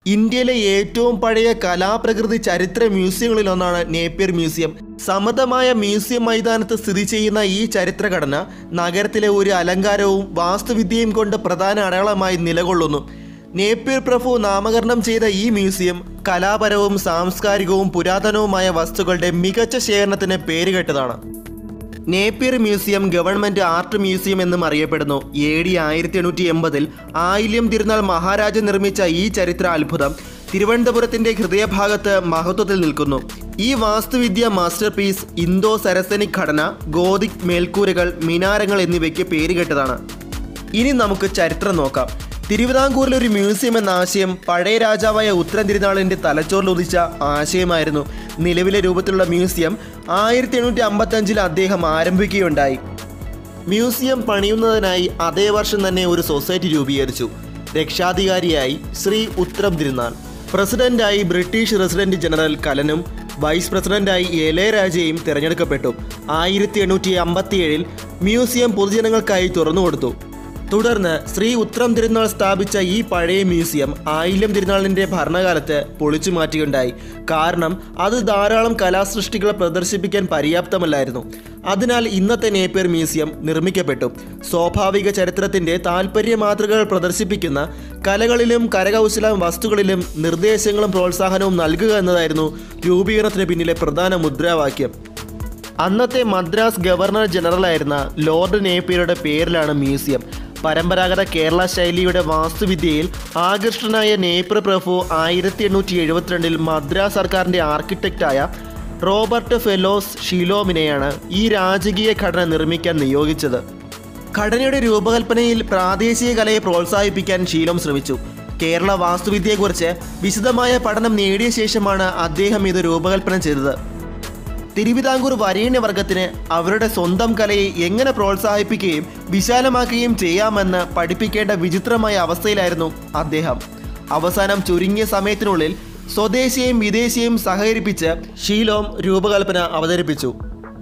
ഇന്ത്യയിലെ ഏറ്റവും പഴയ കലാപ്രകൃതി ചരിത്ര മ്യൂസിയങ്ങളിലൊന്നാണ് നേപ്പിയർ മ്യൂസിയം സമൃദ്ധമായ മ്യൂസിയം മൈതാനത്ത് സ്ഥിതി ചെയ്യുന്ന ഈ ചരിത്രഘടന നഗരത്തിലെ ഒരു അലങ്കാരവും വാസ്തുവിദ്യയും കൊണ്ട് പ്രധാന അടയാളമായി നിലകൊള്ളുന്നു നേപ്പിയർ പ്രഭു നാമകരണം ചെയ്ത ഈ മ്യൂസിയം കലാപരവും സാംസ്കാരികവും പുരാതനവുമായ വസ്തുക്കളുടെ മികച്ച ശേഖരണത്തിന് പേരുകേട്ടതാണ് Napier museum government art museum എന്നും അറിയപ്പെടുന്നു എ ഡി ആയിരത്തി എണ്ണൂറ്റി എൺപതിൽ ആയില്യം തിരുനാൾ മഹാരാജ നിർമ്മിച്ച ഈ ചരിത്ര അത്ഭുതം തിരുവനന്തപുരത്തിന്റെ ഹൃദയഭാഗത്ത് മഹത്വത്തിൽ നിൽക്കുന്നു ഈ വാസ്തുവിദ്യ മാസ്റ്റർ പീസ് ഇന്തോ സരസനിക് ഘടന ഗോതിക് മേൽക്കൂരകൾ മിനാരങ്ങൾ എന്നിവയ്ക്ക് പേരുകേട്ടതാണ് ഇനി നമുക്ക് ചരിത്രം നോക്കാം തിരുവിതാംകൂറിൽ ഒരു മ്യൂസിയം എന്ന ആശയം പഴയ രാജാവായ ഉത്തരം തിരുനാളിൻ്റെ തലച്ചോറിൽ ഉദിച്ച ആശയമായിരുന്നു നിലവിലെ രൂപത്തിലുള്ള മ്യൂസിയം ആയിരത്തി എണ്ണൂറ്റി അമ്പത്തഞ്ചിൽ അദ്ദേഹം ആരംഭിക്കുകയുണ്ടായി മ്യൂസിയം പണിയുന്നതിനായി അതേ വർഷം തന്നെ ഒരു സൊസൈറ്റി രൂപീകരിച്ചു രക്ഷാധികാരിയായി ശ്രീ ഉത്തരം തിരുനാൾ പ്രസിഡന്റായി ബ്രിട്ടീഷ് റെസിഡന്റ് ജനറൽ കലനും വൈസ് പ്രസിഡന്റായി ഇളയരാജയും തിരഞ്ഞെടുക്കപ്പെട്ടു ആയിരത്തി എണ്ണൂറ്റി അമ്പത്തിയേഴിൽ മ്യൂസിയം പൊതുജനങ്ങൾക്കായി തുറന്നുകൊടുത്തു തുടർന്ന് ശ്രീ ഉത്രം തിരുനാൾ സ്ഥാപിച്ച ഈ പഴയ മ്യൂസിയം ആയില്യം തിരുനാളിൻ്റെ ഭരണകാലത്ത് പൊളിച്ചു മാറ്റുകയുണ്ടായി കാരണം അത് ധാരാളം കലാസൃഷ്ടികളെ പ്രദർശിപ്പിക്കാൻ പര്യാപ്തമല്ലായിരുന്നു അതിനാൽ ഇന്നത്തെ നേപ്പിയർ മ്യൂസിയം നിർമ്മിക്കപ്പെട്ടു സ്വാഭാവിക ചരിത്രത്തിൻ്റെ താൽപ്പര്യ മാതൃകകൾ പ്രദർശിപ്പിക്കുന്ന കലകളിലും കരകൗശല വസ്തുക്കളിലും നിർദ്ദേശങ്ങളും പ്രോത്സാഹനവും നൽകുക എന്നതായിരുന്നു രൂപീകരണത്തിന് പിന്നിലെ പ്രധാന മുദ്രാവാക്യം അന്നത്തെ മദ്രാസ് ഗവർണർ ജനറലായിരുന്ന ലോർഡ് നേപ്പിയറുടെ പേരിലാണ് മ്യൂസിയം പരമ്പരാഗത കേരള ശൈലിയുടെ വാസ്തുവിദ്യയിൽ ആകൃഷ്ടനായ നേപ്പിയർ പ്രഭു ആയിരത്തി എണ്ണൂറ്റി എഴുപത്തിരണ്ടിൽ മദ്രാസ് സർക്കാരിൻ്റെ ആർക്കിടെക്റ്റായ റോബർട്ട് ഫെലോസ് ഷിലോമിനെയാണ് ഈ രാജകീയ ഘടന നിർമ്മിക്കാൻ നിയോഗിച്ചത് ഘടനയുടെ രൂപകൽപ്പനയിൽ പ്രാദേശിക കലയെ പ്രോത്സാഹിപ്പിക്കാൻ ശീലം ശ്രമിച്ചു കേരള വാസ്തുവിദ്യയെക്കുറിച്ച് വിശദമായ പഠനം നേടിയ ശേഷമാണ് അദ്ദേഹം ഇത് രൂപകൽപ്പന ചെയ്തത് തിരുവിതാംകൂർ വരേണ്യവർഗത്തിന് അവരുടെ സ്വന്തം കലയെ എങ്ങനെ പ്രോത്സാഹിപ്പിക്കുകയും വിശാലമാക്കുകയും ചെയ്യാമെന്ന് പഠിപ്പിക്കേണ്ട വിചിത്രമായ അവസ്ഥയിലായിരുന്നു അദ്ദേഹം അവസാനം ചുരുങ്ങിയ സമയത്തിനുള്ളിൽ സ്വദേശിയെയും വിദേശിയെയും സഹകരിപ്പിച്ച് ഷീലോം രൂപകൽപ്പന അവതരിപ്പിച്ചു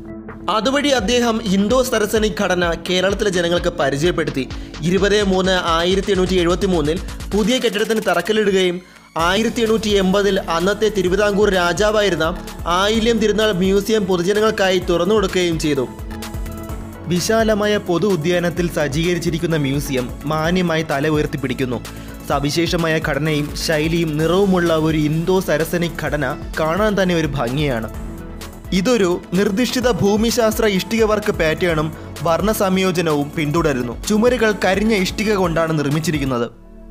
അതുവഴി അദ്ദേഹം ഹിന്ദു സരസനിക് ഘടന കേരളത്തിലെ ജനങ്ങൾക്ക് പരിചയപ്പെടുത്തി ഇരുപത് മൂന്ന് ആയിരത്തി എണ്ണൂറ്റി എഴുപത്തി മൂന്നിൽ പുതിയ കെട്ടിടത്തിന് തറക്കല്ലിടുകയും ആയിരത്തി എണ്ണൂറ്റി എൺപതിൽ അന്നത്തെ തിരുവിതാംകൂർ രാജാവായിരുന്ന ആയില്യം തിരുനാൾ മ്യൂസിയം പൊതുജനങ്ങൾക്കായി തുറന്നു കൊടുക്കുകയും ചെയ്തു വിശാലമായ പൊതു ഉദ്യാനത്തിൽ സജ്ജീകരിച്ചിരിക്കുന്ന മ്യൂസിയം മാന്യമായി തല ഉയർത്തിപ്പിടിക്കുന്നു സവിശേഷമായ ഘടനയും ശൈലിയും നിറവുമുള്ള ഒരു ഇന്തോ സരസനിക് ഘടന കാണാൻ തന്നെ ഒരു ഭംഗിയാണ് ഇതൊരു നിർദ്ദിഷ്ട ഭൂമിശാസ്ത്ര ഇഷ്ടിക വർക്ക് പാറ്റേണും വർണ്ണ സംയോജനവും പിന്തുടരുന്നു ചുമരുകൾ കരിഞ്ഞ ഇഷ്ടിക കൊണ്ടാണ് നിർമ്മിച്ചിരിക്കുന്നത്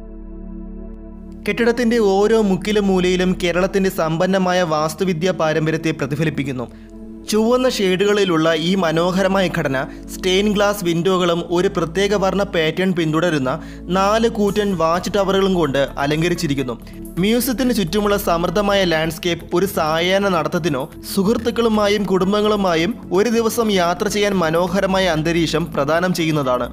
കെട്ടിടത്തിന്റെ ഓരോ മുക്കിലും മൂലയിലും കേരളത്തിന്റെ സമ്പന്നമായ വാസ്തുവിദ്യാ പാരമ്പര്യത്തെ പ്രതിഫലിപ്പിക്കുന്നു ചുവന്ന ഷെയ്ഡുകളിലുള്ള ഈ മനോഹരമായ ഘടന സ്റ്റെയിൻ ഗ്ലാസ് വിൻഡോകളും ഒരു പ്രത്യേക വർണ്ണ പാറ്റേൺ പിന്തുടരുന്ന നാല് കൂറ്റൻ വാച്ച് ടവറുകളും കൊണ്ട് അലങ്കരിച്ചിരിക്കുന്നു മ്യൂസിയത്തിന് ചുറ്റുമുള്ള സമൃദ്ധമായ ലാൻഡ്സ്കേപ്പ് ഒരു സായാഹ്ന നടത്തത്തിനോ സുഹൃത്തുക്കളുമായും കുടുംബങ്ങളുമായും ഒരു ദിവസം യാത്ര ചെയ്യാൻ മനോഹരമായ അന്തരീക്ഷം പ്രദാനം ചെയ്യുന്നതാണ്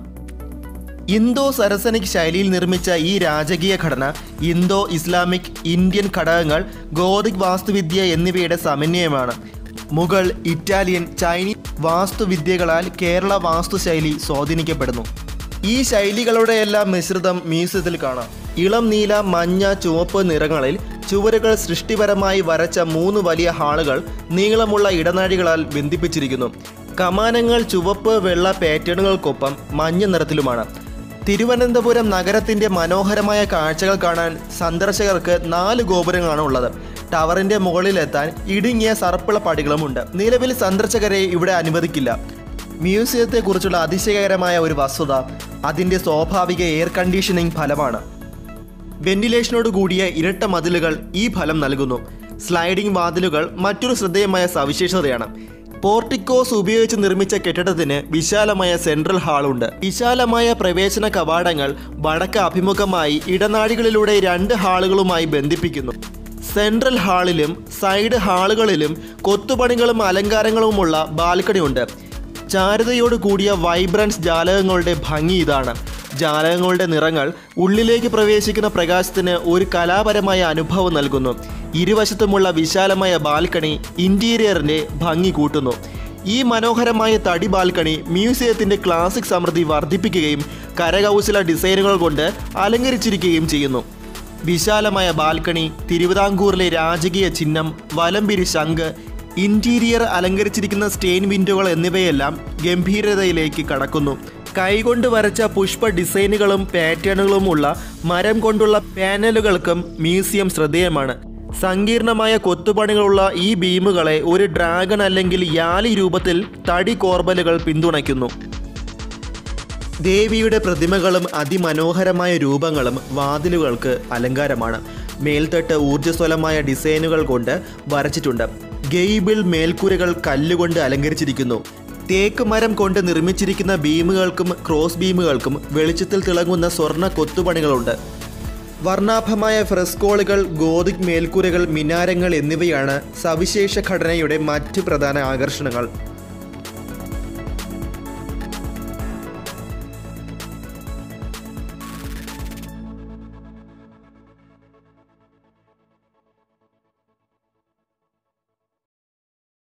ഇന്തോ സരസനിക് ശൈലിയിൽ നിർമ്മിച്ച ഈ രാജകീയ ഘടന ഇന്തോ ഇസ്ലാമിക് ഇന്ത്യൻ ഘടകങ്ങൾ ഗോതിക് വാസ്തുവിദ്യ എന്നിവയുടെ സമന്വയമാണ് മുഗൾ ഇറ്റാലിയൻ ചൈനീസ് വാസ്തുവിദ്യകളാൽ കേരള വാസ്തുശൈലി സ്വാധീനിക്കപ്പെടുന്നു ഈ ശൈലികളുടെയെല്ലാം മിശ്രിതം മ്യൂസിയത്തിൽ കാണാം ഇളം നീല മഞ്ഞ ചുവപ്പ് നിറങ്ങളിൽ ചുവരുകൾ സൃഷ്ടിപരമായി വരച്ച മൂന്ന് വലിയ ഹാളുകൾ നീളമുള്ള ഇടനാഴികളാൽ ബന്ധിപ്പിച്ചിരിക്കുന്നു കമാനങ്ങൾ ചുവപ്പ് വെള്ള പാറ്റേണുകൾക്കൊപ്പം മഞ്ഞ നിറത്തിലുമാണ് തിരുവനന്തപുരം നഗരത്തിന്റെ മനോഹരമായ കാഴ്ചകൾ കാണാൻ സന്ദർശകർക്ക് നാല് ഗോപുരങ്ങളാണ് ഉള്ളത് ടവറിന്റെ മുകളിലെത്താൻ ഇടുങ്ങിയ സർപ്പിള പടികളുമുണ്ട് നിലവിൽ സന്ദർശകരെ ഇവിടെ അനുവദിക്കില്ല മ്യൂസിയത്തെക്കുറിച്ചുള്ള അതിശയകരമായ ഒരു വസ്തുത അതിൻ്റെ സ്വാഭാവിക എയർ കണ്ടീഷനിങ് ഫലമാണ് വെന്റിലേഷനോട് കൂടിയ ഇരട്ട മതിലുകൾ ഈ ഫലം നൽകുന്നു സ്ലൈഡിംഗ് വാതിലുകൾ മറ്റൊരു ശ്രദ്ധേയമായ സവിശേഷതയാണ് പോർട്ടിക്കോസ് ഉപയോഗിച്ച് നിർമ്മിച്ച കെട്ടിടത്തിന് വിശാലമായ സെൻട്രൽ ഹാളുണ്ട് വിശാലമായ പ്രവേശന കവാടങ്ങൾ വടക്ക് അഭിമുഖമായി ഇടനാഴികളിലൂടെ രണ്ട് ഹാളുകളുമായി ബന്ധിപ്പിക്കുന്നു സെൻട്രൽ ഹാളിലും സൈഡ് ഹാളുകളിലും കൊത്തുപണികളും അലങ്കാരങ്ങളുമുള്ള ബാൽക്കണി ഉണ്ട് ചാരുതയോട് കൂടിയ വൈബ്രൻസ് ജാലകങ്ങളുടെ ഭംഗി ഇതാണ് ജാലകങ്ങളുടെ നിറങ്ങൾ ഉള്ളിലേക്ക് പ്രവേശിക്കുന്ന പ്രകാശത്തിന് ഒരു കലാപരമായ അനുഭവം നൽകുന്നു ഇരുവശത്തുമുള്ള വിശാലമായ ബാൽക്കണി ഇന്റീരിയറിന്റെ ഭംഗി കൂട്ടുന്നു ഈ മനോഹരമായ തടി ബാൽക്കണി മ്യൂസിയത്തിന്റെ ക്ലാസിക് സമൃദ്ധി വർദ്ധിപ്പിക്കുകയും കരകൗശല ഡിസൈനുകൾ കൊണ്ട് അലങ്കരിച്ചിരിക്കുകയും ചെയ്യുന്നു വിശാലമായ ബാൽക്കണി തിരുവിതാംകൂറിലെ രാജകീയ ചിഹ്നം വലംപിരി ശംഖ് ഇന്റീരിയർ അലങ്കരിച്ചിരിക്കുന്ന സ്റ്റെയിൻ വിൻഡോകൾ എന്നിവയെല്ലാം ഗംഭീരതയിലേക്ക് കടക്കുന്നു കൈകൊണ്ട് വരച്ച പുഷ്പ ഡിസൈനുകളും പാറ്റേണുകളും ഉള്ള മരം കൊണ്ടുള്ള പാനലുകൾക്കും മ്യൂസിയം ശ്രദ്ധേയമാണ് സങ്കീർണമായ കൊത്തുപണികളുള്ള ഈ ബീമുകളെ ഒരു ഡ്രാഗൺ അല്ലെങ്കിൽ യാലി രൂപത്തിൽ തടി കോർബലുകൾ പിന്തുണയ്ക്കുന്നു ദേവിയുടെ പ്രതിമകളും അതിമനോഹരമായ രൂപങ്ങളും വാതിലുകൾക്ക് അലങ്കാരമാണ് മേൽത്തട്ട് ഊർജ്ജസ്വലമായ ഡിസൈനുകൾ കൊണ്ട് വരച്ചിട്ടുണ്ട് ഗെയ്ബിൾ മേൽക്കൂരകൾ കല്ലുകൊണ്ട് അലങ്കരിച്ചിരിക്കുന്നു തേക്ക് മരം കൊണ്ട് നിർമ്മിച്ചിരിക്കുന്ന ബീമുകൾക്കും ക്രോസ് ബീമുകൾക്കും വെളിച്ചത്തിൽ തിളങ്ങുന്ന സ്വർണ്ണ കൊത്തുപണികളുണ്ട് വർണ്ണാഭമായ ഫ്രെസ്കോളുകൾ ഗോതിക് മേൽക്കൂരകൾ മിനാരങ്ങൾ എന്നിവയാണ് സവിശേഷ ഘടനയുടെ മറ്റ് പ്രധാന ആകർഷണങ്ങൾ